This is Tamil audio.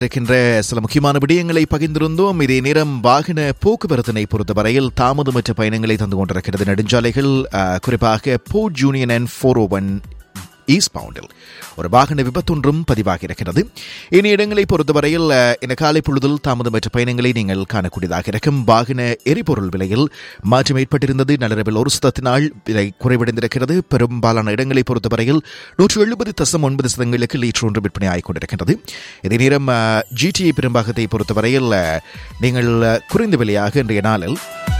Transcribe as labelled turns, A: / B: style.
A: இருக்கின்ற சில முக்கியமான விடயங்களை பகிர்ந்திருந்தோம் இதே நேரம் வாகன போக்குவரத்தினை பொறுத்தவரையில் தாமதமற்ற பயணங்களை தந்து கொண்டிருக்கிறது நெடுஞ்சாலைகள் அஹ், குறிப்பாக port union and four oh one east பவுண்டில் ஒரு வாகன விபத்தொன்றும் பதிவாகி இருக்கிறது இனி இடங்களை பொறுத்தவரையில் அஹ், இந்த காலை பொழுதில் தாமதமற்ற பயணங்களை நீங்கள் காணக்கூடியதாக இருக்கும் வாகன எரிபொருள் விலையில் மாற்றம் ஏற்பட்டிருந்தது நள்ளிரவில் ஒரு சதத்தினால் விலை குறைவடைந்திருக்கிறது பெரும்பாலான இடங்களை பொறுத்தவரையில் நூற்று எழுபது தசம் ஒன்பது சதங்களுக்கு லீட்டர் ஒன்று விற்பனை ஆகிக் கொண்டிருக்கின்றது இதே நேரம் ஜிடிஏ பெரும்பாகத்தை பொறுத்தவரையில் அஹ், நீங்கள் அஹ், குறைந்த விலையாக இன்றைய நாளில்